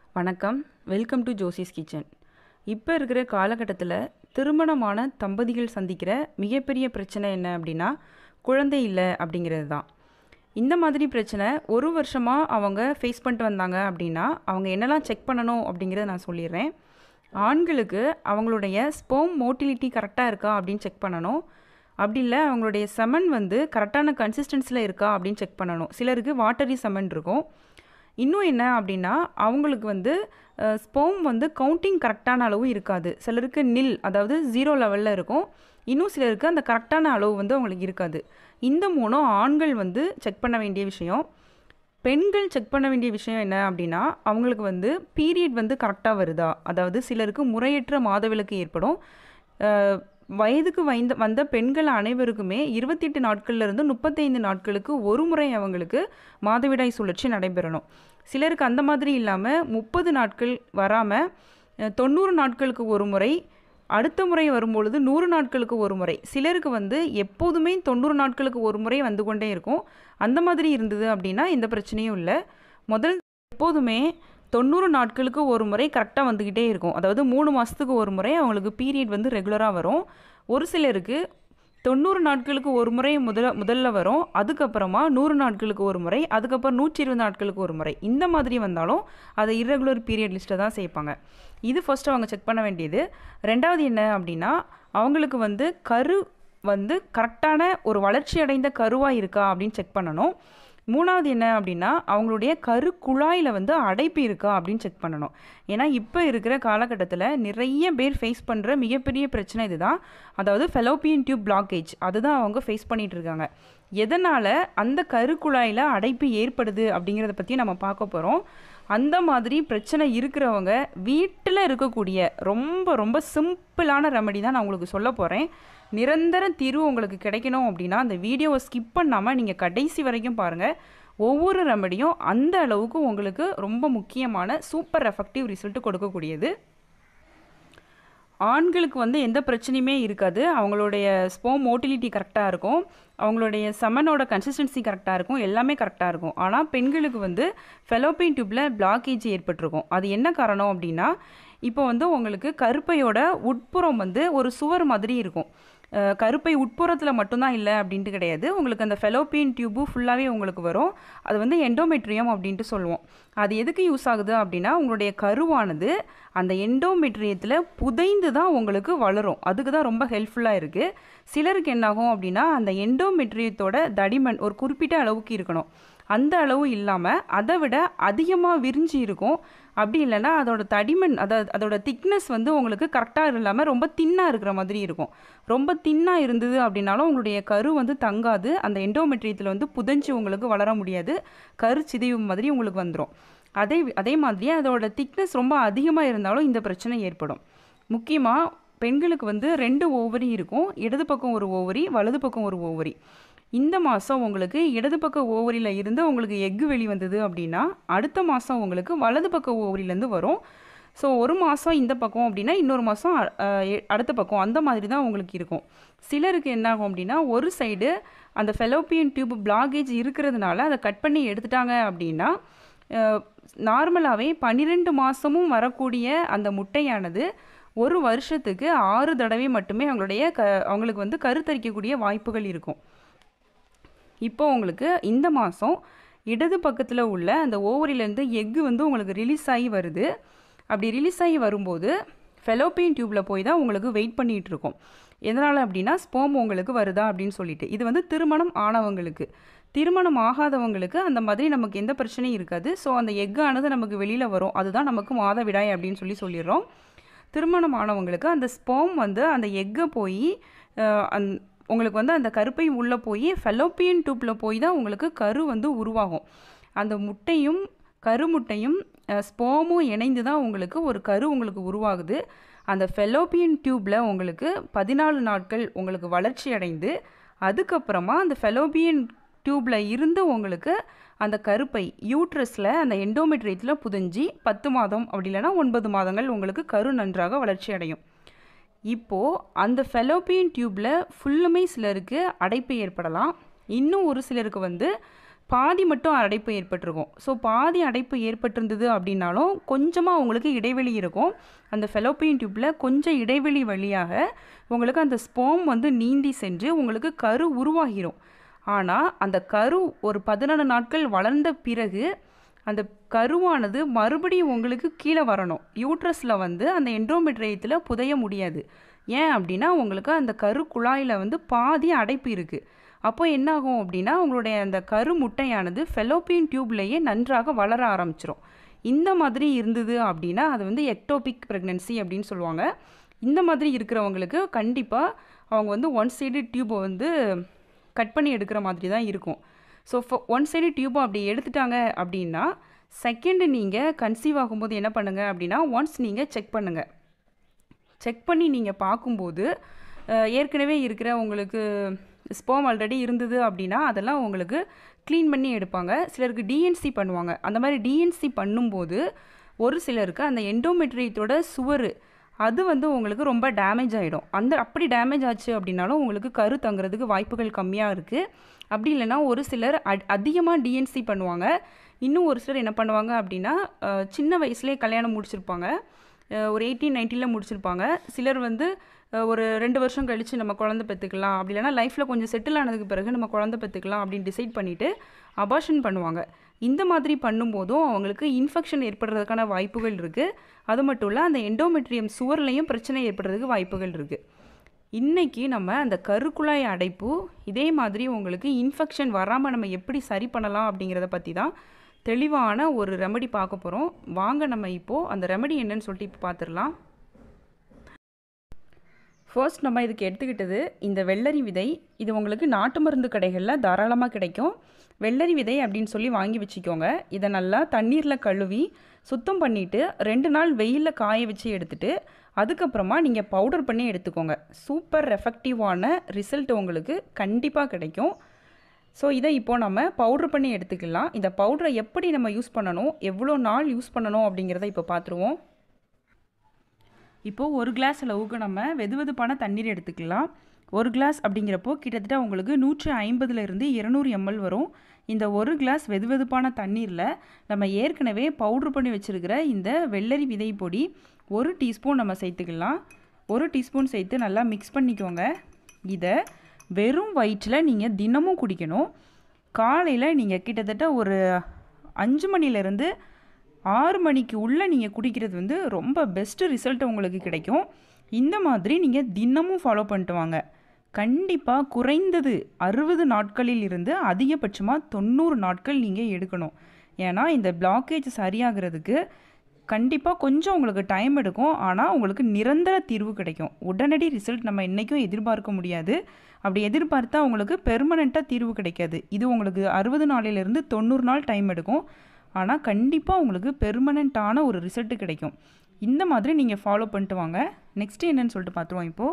வணக்கம் welcome to Josie's kitchen இப்போ இருக்கிற காலகட்டத்தில் திருமணமான தம்பதிகள் சந்திக்கிற மிகப்பெரிய பிரச்சனை என்ன அப்படின்னா குழந்தை இல்லை அப்படிங்கிறது தான் இந்த மாதிரி பிரச்சனை ஒரு வருஷமாக அவங்க ஃபேஸ் பண்ணிட்டு வந்தாங்க அப்படின்னா அவங்க என்னெல்லாம் செக் பண்ணணும் அப்படிங்கிறத நான் சொல்லிடுறேன் ஆண்களுக்கு அவங்களுடைய ஸ்போம் மோட்டிலிட்டி கரெக்டாக இருக்கா அப்படின்னு செக் பண்ணணும் அப்படி இல்லை அவங்களுடைய செமன் வந்து கரெக்டான கன்சிஸ்டன்ஸில் இருக்கா அப்படின்னு செக் பண்ணணும் சிலருக்கு வாட்டரி செமன் இருக்கும் இன்னும் என்ன அப்படின்னா அவங்களுக்கு வந்து ஸ்போம் வந்து கவுண்டிங் கரெக்டான அளவு இருக்காது சிலருக்கு நில் அதாவது ஜீரோ லெவலில் இருக்கும் இன்னும் சிலருக்கு அந்த கரெக்டான அளவு வந்து அவங்களுக்கு இருக்காது இந்த மூணும் ஆண்கள் வந்து செக் பண்ண வேண்டிய விஷயம் பெண்கள் செக் பண்ண வேண்டிய விஷயம் என்ன அப்படின்னா அவங்களுக்கு வந்து பீரியட் வந்து கரெக்டாக வருதா அதாவது சிலருக்கு முறையற்ற மாதவிலக்கு ஏற்படும் அஹ், வயதுக்கு வைந்த வந்த பெண்கள் அனைவருக்குமே இருபத்தெட்டு நாட்கள்லேருந்து முப்பத்தைந்து நாட்களுக்கு ஒரு முறை அவங்களுக்கு மாதவிடாய் சுழற்சி நடைபெறணும் சிலருக்கு அந்த மாதிரி இல்லாமல் முப்பது நாட்கள் வராமல் தொண்ணூறு நாட்களுக்கு ஒரு முறை அடுத்த முறை வரும்பொழுது நூறு நாட்களுக்கு ஒரு முறை சிலருக்கு வந்து எப்போதுமே தொண்ணூறு நாட்களுக்கு ஒரு முறை வந்து கொண்டே இருக்கும் அந்த மாதிரி இருந்தது அப்படின்னா எந்த பிரச்சனையும் இல்லை முதல் எப்போதுமே தொண்ணூறு நாட்களுக்கு ஒரு முறை கரெக்டாக வந்துக்கிட்டே இருக்கும் அதாவது மூணு மாதத்துக்கு ஒரு முறை அவங்களுக்கு பீரியட் வந்து ரெகுலராக வரும் ஒரு சிலருக்கு தொண்ணூறு நாட்களுக்கு ஒரு முறை முதல்ல முதல்ல வரும் அதுக்கப்புறமா நூறு நாட்களுக்கு ஒரு முறை அதுக்கப்புறம் நூற்றி இருபது நாட்களுக்கு ஒரு முறை இந்த மாதிரி வந்தாலும் அதை irregular பீரியட் லிஸ்ட்டை தான் சேர்ப்பாங்க இது ஃபர்ஸ்ட் அவங்க செக் பண்ண வேண்டியது ரெண்டாவது என்ன அப்படின்னா அவங்களுக்கு வந்து கரு வந்து கரெக்டான ஒரு வளர்ச்சி அடைந்த கருவாக இருக்கா அப்படின்னு செக் பண்ணணும் மூணாவது என்ன அப்படின்னா அவங்களுடைய கரு குழாயில் வந்து அடைப்பு இருக்கா அப்படின்னு செக் பண்ணணும் ஏன்னா இப்போ இருக்கிற காலகட்டத்தில் நிறைய பேர் ஃபேஸ் பண்ணுற மிகப்பெரிய பிரச்சனை இதுதான் அதாவது ஃபெலோப்பியன் டியூப் பிளாக்கேஜ் அதுதான் அவங்க ஃபேஸ் பண்ணிட்டு இருக்காங்க எதனால் அந்த கரு குழாயில் அடைப்பு ஏற்படுது அப்படிங்கிறத பற்றி நம்ம பார்க்க போகிறோம் அந்த மாதிரி பிரச்சனை இருக்கிறவங்க வீட்டில் இருக்கக்கூடிய ரொம்ப ரொம்ப சிம்பிளான ரெமடி தான் நான் உங்களுக்கு சொல்ல போகிறேன் நிரந்தர தீர்வு உங்களுக்கு கிடைக்கணும் அப்படின்னா அந்த வீடியோவை ஸ்கிப் பண்ணாமல் நீங்கள் கடைசி வரைக்கும் பாருங்கள் ஒவ்வொரு ரெமடியும் அந்த அளவுக்கு உங்களுக்கு ரொம்ப முக்கியமான சூப்பர் எஃபெக்டிவ் ரிசல்ட் கொடுக்கக்கூடியது ஆண்களுக்கு வந்து எந்த பிரச்சனையுமே இருக்காது அவங்களுடைய ஸ்போம் மோட்டிலிட்டி கரெக்டாக இருக்கும் அவங்களுடைய செமனோட கன்சிஸ்டன்சி கரெக்டாக இருக்கும் எல்லாமே கரெக்டாக இருக்கும் ஆனால் பெண்களுக்கு வந்து ஃபெலோப்பின் டியூப்பில் பிளாக்கேஜ் ஏற்பட்டிருக்கும் அது என்ன காரணம் அப்படின்னா இப்போ வந்து உங்களுக்கு கருப்பையோட உட்புறம் வந்து ஒரு சுவர் மாதிரி இருக்கும் அஹ் கருப்பை உட்புறத்தில் மட்டும்தான் இல்லை அப்படின்ட்டு கிடையாது உங்களுக்கு அந்த ஃபெலோப்பியன் டியூபு ஃபுல்லாகவே உங்களுக்கு வரும் அது வந்து எண்டோமெட்ரியம் அப்படின்ட்டு சொல்லுவோம் அது எதுக்கு யூஸ் ஆகுது அப்படின்னா உங்களுடைய கருவானது அந்த எண்டோமெட்ரியத்தில் புதைந்து தான் உங்களுக்கு வளரும் அதுக்கு தான் ரொம்ப ஹெல்ப்ஃபுல்லாக இருக்குது சிலருக்கு என்னாகும் அப்படின்னா அந்த எண்டோமெட்ரியத்தோட தடிமன் ஒரு குறிப்பிட்ட அளவுக்கு இருக்கணும் அந்த அளவு இல்லாமல் அதை விட அதிகமாக விரிஞ்சு இருக்கும் அப்படி இல்லைன்னா அதோட தடிமன் அதாவது அதோட திக்னஸ் வந்து உங்களுக்கு கரெக்டாக இல்லாமல் ரொம்ப தின்னாக இருக்கிற மாதிரி இருக்கும் ரொம்ப தின்னாக இருந்தது அப்படின்னாலும் உங்களுடைய கரு வந்து தங்காது அந்த எண்டோமெட்ரியத்தில் வந்து புதைஞ்சு உங்களுக்கு வளர முடியாது கரு சிதைவு மாதிரி உங்களுக்கு வந்துடும் அதே அதே மாதிரியே அதோட திக்னஸ் ரொம்ப அதிகமாக இருந்தாலும் இந்த பிரச்சனை ஏற்படும் முக்கியமாக பெண்களுக்கு வந்து ரெண்டு ஓவரி இருக்கும் இடது பக்கம் ஒரு ஓவரி வலது பக்கம் ஒரு ஓவரி இந்த மாதம் உங்களுக்கு இடது பக்க ஓவரியில் இருந்து உங்களுக்கு எக்கு வெளி வந்தது அப்படின்னா அடுத்த மாதம் உங்களுக்கு வலது பக்க ஓவரியிலேருந்து வரும் ஸோ ஒரு மாதம் இந்த பக்கம் அப்படின்னா இன்னொரு மாதம் அடுத்த பக்கம் அந்த மாதிரி தான் உங்களுக்கு இருக்கும் சிலருக்கு என்ன ஆகும் அப்படின்னா ஒரு சைடு அந்த ஃபெலோப்பியன் டியூப் பிளாகேஜ் இருக்கிறதுனால அதை கட் பண்ணி எடுத்துட்டாங்க அப்படின்னா நார்மலாகவே பன்னிரெண்டு மாதமும் வரக்கூடிய அந்த முட்டையானது ஒரு வருஷத்துக்கு ஆறு தடவை மட்டுமே அவங்களுடைய க அவங்களுக்கு வந்து கருத்தரிக்கக்கூடிய வாய்ப்புகள் இருக்கும் இப்போ உங்களுக்கு இந்த மாதம் இடது பக்கத்தில் உள்ள அந்த ஓவரிலேருந்து எக்கு வந்து உங்களுக்கு ரிலீஸ் ஆகி வருது அப்படி ரிலீஸ் ஆகி வரும்போது ஃபெலோப்பியன் டியூப்பில் போய் தான் உங்களுக்கு வெயிட் பண்ணிகிட்டு இருக்கும் எதனால் அப்படின்னா ஸ்போம் உங்களுக்கு வருதா அப்படின்னு சொல்லிட்டு இது வந்து திருமணம் ஆனவங்களுக்கு திருமணம் ஆகாதவங்களுக்கு அந்த மாதிரி நமக்கு எந்த பிரச்சனையும் இருக்காது ஸோ அந்த எக்கானது நமக்கு வெளியில் வரும் அதுதான் நமக்கு மாதவிடாய் அப்படின்னு சொல்லி சொல்லிடுறோம் திருமணம் ஆனவங்களுக்கு அந்த ஸ்போம் வந்து அந்த எக்கை போய் அந் உங்களுக்கு வந்து அந்த கருப்பை உள்ளே போய் ஃபெலோப்பியன் டியூப்பில் போய் தான் உங்களுக்கு கரு வந்து உருவாகும் அந்த முட்டையும் கருமுட்டையும் ஸ்போமும் இணைந்து தான் உங்களுக்கு ஒரு கரு உங்களுக்கு உருவாகுது அந்த ஃபெலோப்பியன் டியூப்பில் உங்களுக்கு பதினாலு நாட்கள் உங்களுக்கு வளர்ச்சி அடைந்து அதுக்கப்புறமா அந்த ஃபெலோப்பியன் டியூப்பில் இருந்து உங்களுக்கு அந்த கருப்பை யூட்ரஸில் அந்த எண்டோமெட்ரியத்தில் புதஞ்சி பத்து மாதம் அப்படி இல்லைன்னா ஒன்பது மாதங்கள் உங்களுக்கு கரு நன்றாக வளர்ச்சி அடையும் இப்போது அந்த ஃபெலோப்பியன் டியூப்பில் ஃபுல்லுமே சிலருக்கு அடைப்பு ஏற்படலாம் இன்னும் ஒரு சிலருக்கு வந்து பாதி மட்டும் அடைப்பு ஏற்பட்டிருக்கும் ஸோ பாதி அடைப்பு ஏற்பட்டிருந்தது அப்படின்னாலும் கொஞ்சமாக உங்களுக்கு இடைவெளி இருக்கும் அந்த ஃபெலோப்பியன் டியூப்பில் கொஞ்சம் இடைவெளி வழியாக உங்களுக்கு அந்த ஸ்போம் வந்து நீந்தி சென்று உங்களுக்கு கரு உருவாகிரும் ஆனால் அந்த கரு ஒரு பதினொன்று நாட்கள் வளர்ந்த பிறகு அந்த கருவானது மறுபடியும் உங்களுக்கு கீழே வரணும் யூட்ரஸில் வந்து அந்த எண்டோமெட்ரியத்தில் புதைய முடியாது ஏன் அப்படின்னா உங்களுக்கு அந்த கரு குழாயில் வந்து பாதி அடைப்பு இருக்குது அப்போ என்ன ஆகும் அப்படின்னா உங்களுடைய அந்த கரு முட்டையானது ஃபெலோப்பியன் டியூப்லேயே நன்றாக வளர ஆரம்பிச்சிரும் இந்த மாதிரி இருந்தது அப்படின்னா அது வந்து எக்டோபிக் ப்ரெக்னென்சி அப்படின்னு சொல்லுவாங்க இந்த மாதிரி இருக்கிறவங்களுக்கு கண்டிப்பாக அவங்க வந்து ஒன் சைடு டியூப்பை வந்து கட் பண்ணி எடுக்கிற மாதிரி தான் இருக்கும் ஸோ ஒன் சைடு டியூப்பை அப்படி எடுத்துட்டாங்க அப்படின்னா செகண்டு நீங்கள் கன்சீவ் ஆகும்போது என்ன பண்ணுங்கள் அப்படின்னா ஒன்ஸ் நீங்கள் செக் பண்ணுங்கள் செக் பண்ணி நீங்கள் பார்க்கும்போது அஹ், ஏற்கனவே இருக்கிற உங்களுக்கு ஸ்போம் ஆல்ரெடி இருந்தது அப்படின்னா அதெல்லாம் உங்களுக்கு க்ளீன் பண்ணி எடுப்பாங்க சிலருக்கு டிஎன்சி பண்ணுவாங்க அந்த மாதிரி டிஎன்சி பண்ணும்போது ஒரு சிலருக்கு அந்த எண்டோமெட்ரியத்தோட சுவர் அது வந்து உங்களுக்கு ரொம்ப டேமேஜ் ஆகிடும் அந்த அப்படி டேமேஜ் ஆச்சு அப்படின்னாலும் உங்களுக்கு கரு தங்குறதுக்கு வாய்ப்புகள் கம்மியாக இருக்குது அப்படி இல்லைன்னா ஒரு சிலர் அட் அதிகமாக டிஎன்சி பண்ணுவாங்க இன்னும் ஒரு சிலர் என்ன பண்ணுவாங்க அப்படின்னா அஹ், சின்ன வயசுலேயே கல்யாணம் முடிச்சிருப்பாங்க அஹ் ஒரு எயிட்டீன் நைன்ட்டியில் முடிச்சிருப்பாங்க சிலர் வந்து அஹ் ஒரு ரெண்டு வருஷம் கழித்து நம்ம குழந்தை பெற்றுக்கலாம் அப்படி இல்லைன்னா லைஃப்பில் கொஞ்சம் செட்டில் ஆனதுக்கு பிறகு நம்ம குழந்தை பெற்றுக்கலாம் அப்படின்னு டிசைட் பண்ணிவிட்டு அபார்ஷன் பண்ணுவாங்க இந்த மாதிரி பண்ணும்போதும் அவங்களுக்கு இன்ஃபெக்ஷன் ஏற்படுறதுக்கான வாய்ப்புகள் இருக்குது அது மட்டும் இல்லை அந்த எண்டோமெட்ரியம் சுவர்லையும் பிரச்சனை ஏற்படுறதுக்கு வாய்ப்புகள் இருக்குது இன்னைக்கு நம்ம அந்த கருக்குழாய் அடைப்பு இதே மாதிரி உங்களுக்கு இன்ஃபெக்ஷன் வராமல் நம்ம எப்படி சரி பண்ணலாம் அப்படிங்கிறத பற்றி தான் தெளிவான ஒரு ரெமடி பார்க்க போகிறோம் வாங்க நம்ம இப்போது அந்த ரெமடி என்னன்னு சொல்லிட்டு இப்போ பார்த்துடலாம் ஃபர்ஸ்ட் நம்ம இதுக்கு எடுத்துக்கிட்டது இந்த வெள்ளரி விதை இது உங்களுக்கு நாட்டு மருந்து கடைகளில் தாராளமாக கிடைக்கும் வெள்ளரி விதை அப்படின்னு சொல்லி வாங்கி வச்சுக்கோங்க இதை நல்லா தண்ணீரில் கழுவி சுத்தம் பண்ணிவிட்டு ரெண்டு நாள் வெயிலில் காய வச்சு எடுத்துட்டு அதுக்கப்புறமா நீங்கள் பவுடர் பண்ணி எடுத்துக்கோங்க சூப்பர் எஃபெக்டிவான ரிசல்ட் உங்களுக்கு கண்டிப்பாக கிடைக்கும் ஸோ இதை இப்போ நம்ம பவுடர் பண்ணி எடுத்துக்கலாம் இந்த பவுடரை எப்படி நம்ம யூஸ் பண்ணணும் எவ்வளோ நாள் யூஸ் பண்ணணும் அப்படிங்கிறத இப்போ பார்த்துருவோம் இப்போது ஒரு கிளாஸ் அளவுக்கு நம்ம வெது வெதுப்பான தண்ணீர் எடுத்துக்கலாம் ஒரு கிளாஸ் அப்படிங்கிறப்போ கிட்டத்தட்ட உங்களுக்கு நூற்றி ஐம்பதுலேருந்து இருநூறு எம்எல் வரும் இந்த ஒரு கிளாஸ் வெது வெதுப்பான தண்ணீரில் நம்ம ஏற்கனவே பவுட்ரு பண்ணி வச்சுருக்கிற இந்த வெள்ளரி விதை பொடி ஒரு டீஸ்பூன் நம்ம சேர்த்துக்கலாம் ஒரு டீஸ்பூன் சேர்த்து நல்லா மிக்ஸ் பண்ணிக்கோங்க இதை வெறும் வயிற்றில் நீங்கள் தினமும் குடிக்கணும் காலையில் நீங்கள் கிட்டத்தட்ட ஒரு அஞ்சு மணிலேருந்து ஆறு மணிக்கு உள்ளே நீங்கள் குடிக்கிறது வந்து ரொம்ப பெஸ்ட்டு ரிசல்ட் உங்களுக்கு கிடைக்கும் இந்த மாதிரி நீங்கள் தினமும் ஃபாலோ பண்ணிட்டு வாங்க கண்டிப்பாக குறைந்தது அறுபது நாட்களில் இருந்து அதிகபட்சமாக தொண்ணூறு நாட்கள் நீங்கள் எடுக்கணும் ஏன்னா இந்த பிளாக்கேஜ் சரியாகிறதுக்கு கண்டிப்பாக கொஞ்சம் உங்களுக்கு டைம் எடுக்கும் ஆனால் உங்களுக்கு நிரந்தர தீர்வு கிடைக்கும் உடனடி ரிசல்ட் நம்ம என்றைக்கும் எதிர்பார்க்க முடியாது அப்படி எதிர்பார்த்தா உங்களுக்கு பெர்மனெண்ட்டாக தீர்வு கிடைக்காது இது உங்களுக்கு அறுபது நாளிலிருந்து தொண்ணூறு நாள் டைம் எடுக்கும் ஆனால் கண்டிப்பாக உங்களுக்கு பெர்மனெண்ட்டான ஒரு ரிசல்ட் கிடைக்கும் இந்த மாதிரி நீங்கள் ஃபாலோ பண்ணிட்டு வாங்க நெக்ஸ்ட்டு என்னன்னு சொல்லிட்டு பார்த்துருவோம் இப்போது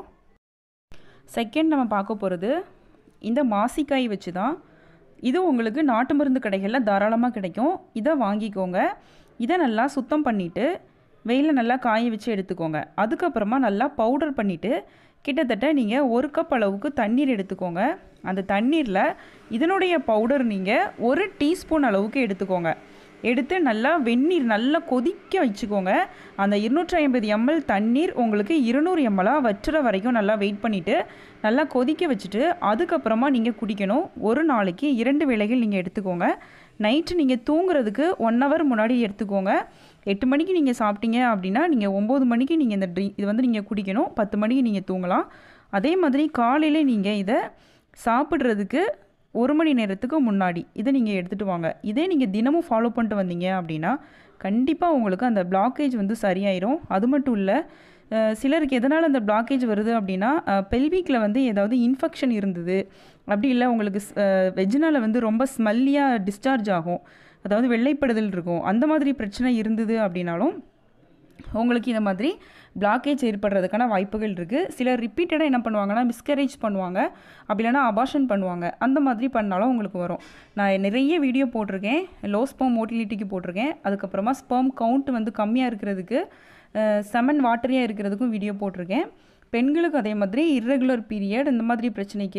செகண்ட் நம்ம பார்க்க போகிறது இந்த மாசிக்காய் வச்சு தான் இது உங்களுக்கு நாட்டு மருந்து கடைகளில் தாராளமாக கிடைக்கும் இதை வாங்கிக்கோங்க இதை நல்லா சுத்தம் பண்ணிவிட்டு வெயிலில் நல்லா காய வச்சு எடுத்துக்கோங்க அதுக்கப்புறமா நல்லா பவுடர் பண்ணிவிட்டு கிட்டத்தட்ட நீங்கள் ஒரு கப் அளவுக்கு தண்ணீர் எடுத்துக்கோங்க அந்த தண்ணீரில் இதனுடைய பவுடர் நீங்கள் ஒரு டீஸ்பூன் அளவுக்கு எடுத்துக்கோங்க எடுத்து நல்லா வெந்நீர் நல்லா கொதிக்க வச்சுக்கோங்க அந்த இருநூற்றி ஐம்பது எம்எல் தண்ணீர் உங்களுக்கு இருநூறு எம்எல்லாக வற்றுற வரைக்கும் நல்லா வெயிட் பண்ணிவிட்டு நல்லா கொதிக்க வச்சுட்டு அதுக்கப்புறமா நீங்கள் குடிக்கணும் ஒரு நாளைக்கு இரண்டு வேளைகள் நீங்கள் எடுத்துக்கோங்க நைட்டு நீங்கள் தூங்குறதுக்கு ஒன் ஹவர் முன்னாடி எடுத்துக்கோங்க எட்டு மணிக்கு நீங்கள் சாப்பிட்டீங்க அப்படின்னா நீங்கள் ஒம்பது மணிக்கு நீங்கள் இந்த ட்ரி இது வந்து நீங்கள் குடிக்கணும் பத்து மணிக்கு நீங்கள் தூங்கலாம் அதே மாதிரி காலையிலே நீங்கள் இதை சாப்பிட்றதுக்கு ஒரு மணி நேரத்துக்கு முன்னாடி இதை நீங்கள் எடுத்துகிட்டு வாங்க இதே நீங்கள் தினமும் ஃபாலோ பண்ணிட்டு வந்தீங்க அப்படின்னா கண்டிப்பாக உங்களுக்கு அந்த பிளாக்கேஜ் வந்து சரியாயிரும் அது மட்டும் இல்லை அஹ், சிலருக்கு எதனால் அந்த பிளாக்கேஜ் வருது அப்படின்னா பெல்விக்கில் வந்து ஏதாவது இன்ஃபெக்ஷன் இருந்தது அப்படி இல்லை உங்களுக்கு வெஜ்ஜினால் வந்து ரொம்ப ஸ்மெல்லியாக டிஸ்சார்ஜ் ஆகும் அதாவது வெள்ளைப்படுதல் இருக்கும் அந்த மாதிரி பிரச்சனை இருந்தது அப்படின்னாலும் உங்களுக்கு இந்த மாதிரி பிளாக்கேஜ் ஏற்படுறதுக்கான வாய்ப்புகள் இருக்குது சிலர் ரிப்பீட்டடாக என்ன பண்ணுவாங்கன்னா மிஸ்கரேஜ் பண்ணுவாங்க அப்படி இல்லைன்னா அபாஷன் பண்ணுவாங்க அந்த மாதிரி பண்ணாலும் உங்களுக்கு வரும் நான் நிறைய வீடியோ போட்டிருக்கேன் லோ ஸ்பெர்ம் மோட்டிலிட்டிக்கு போட்டிருக்கேன் அதுக்கப்புறமா ஸ்பெர்ம் கவுண்ட் வந்து கம்மியாக இருக்கிறதுக்கு செமன் வாட்டரியாக இருக்கிறதுக்கும் வீடியோ போட்டிருக்கேன் பெண்களுக்கு அதே மாதிரி இர்ரெகுலர் பீரியட் இந்த மாதிரி பிரச்சனைக்கு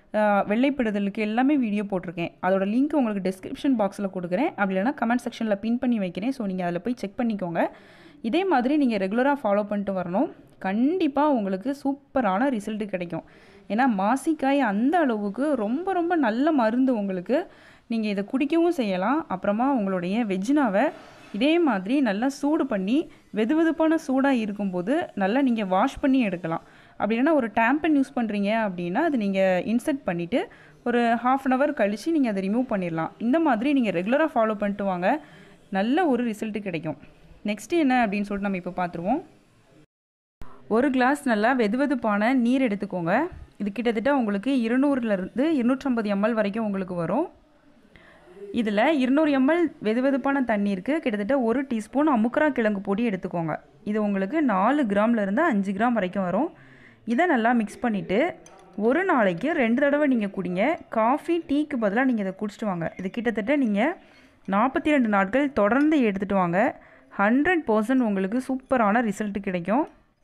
வெள்ளைப்படுதலுக்கு எல்லாமே வீடியோ போட்டிருக்கேன் அதோட லிங்க் உங்களுக்கு டிஸ்கிரிப்ஷன் பாக்ஸில் கொடுக்குறேன் அப்படி இல்லைனா கமெண்ட் செக்ஷனில் பின் பண்ணி வைக்கிறேன் ஸோ நீங்கள் அதில் போய் செக் பண்ணிக்கோங்க இதே மாதிரி நீங்கள் ரெகுலராக ஃபாலோ பண்ணிட்டு வரணும் கண்டிப்பாக உங்களுக்கு சூப்பரான ரிசல்ட் கிடைக்கும் ஏன்னா மாசிக்காய் அந்த அளவுக்கு ரொம்ப ரொம்ப நல்ல மருந்து உங்களுக்கு நீங்கள் இதை குடிக்கவும் செய்யலாம் அப்புறமா உங்களுடைய வெஜ்ஜினாவை இதே மாதிரி நல்லா சூடு பண்ணி வெது வெதுப்பான சூடாக இருக்கும்போது நல்லா நீங்கள் வாஷ் பண்ணி எடுக்கலாம் அப்படி இல்லைன்னா ஒரு டேம்பன் யூஸ் பண்ணுறீங்க அப்படின்னா அது நீங்கள் இன்செர்ட் பண்ணிவிட்டு ஒரு ஹாஃப் அன் ஹவர் கழித்து நீங்கள் அதை ரிமூவ் பண்ணிடலாம் இந்த மாதிரி நீங்கள் ரெகுலராக ஃபாலோ பண்ணிட்டு வாங்க நல்ல ஒரு ரிசல்ட்டு கிடைக்கும் நெக்ஸ்ட்டு என்ன அப்படின்னு சொல்லிட்டு நம்ம இப்போ பார்த்துருவோம் ஒரு கிளாஸ் நல்லா வெது வெதுப்பான நீர் எடுத்துக்கோங்க இது கிட்டத்தட்ட உங்களுக்கு இருநூறுலேருந்து இருநூற்றம்பது எம்எல் வரைக்கும் உங்களுக்கு வரும் இதில் இருநூறு எம்எல் வெது வெதுப்பான தண்ணீருக்கு கிட்டத்தட்ட ஒரு டீஸ்பூன் அமுக்கரா கிழங்கு பொடி எடுத்துக்கோங்க இது உங்களுக்கு நாலு கிராம்லேருந்து அஞ்சு கிராம் வரைக்கும் வரும் இதை நல்லா மிக்ஸ் பண்ணிவிட்டு ஒரு நாளைக்கு ரெண்டு தடவை நீங்கள் குடிங்க காஃபி டீக்கு பதிலாக நீங்கள் இதை குடிச்சிட்டு வாங்க இது கிட்டத்தட்ட நீங்கள் நாற்பத்தி ரெண்டு நாட்கள் தொடர்ந்து எடுத்துகிட்டு வாங்க ஹண்ட்ரட் பர்சன்ட் உங்களுக்கு சூப்பரான ரிசல்ட் கிடைக்கும்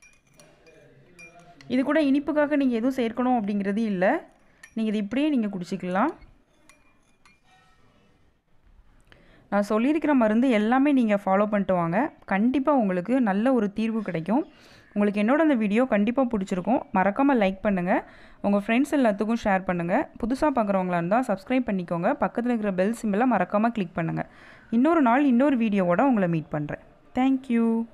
இது கூட இனிப்புக்காக நீங்கள் எதுவும் சேர்க்கணும் அப்படிங்கிறது இல்லை நீங்கள் இது இப்படியே நீங்கள் குடிச்சிக்கலாம் நான் சொல்லியிருக்கிற மருந்து எல்லாமே நீங்கள் ஃபாலோ பண்ணிட்டு வாங்க கண்டிப்பாக உங்களுக்கு நல்ல ஒரு தீர்வு கிடைக்கும் உங்களுக்கு என்னோட அந்த வீடியோ கண்டிப்பாக பிடிச்சிருக்கும் மறக்காமல் லைக் பண்ணுங்கள் உங்கள் ஃப்ரெண்ட்ஸ் எல்லாத்துக்கும் ஷேர் பண்ணுங்கள் புதுசாக பார்க்குறவங்களா இருந்தால் சப்ஸ்கிரைப் பண்ணிக்கோங்க பக்கத்தில் இருக்கிற பெல் சிம்பிளை மறக்காமல் கிளிக் பண்ணுங்கள் இன்னொரு நாள் இன்னொரு வீடியோவோட உங்களை மீட் பண்ணுறேன் தேங்க்யூ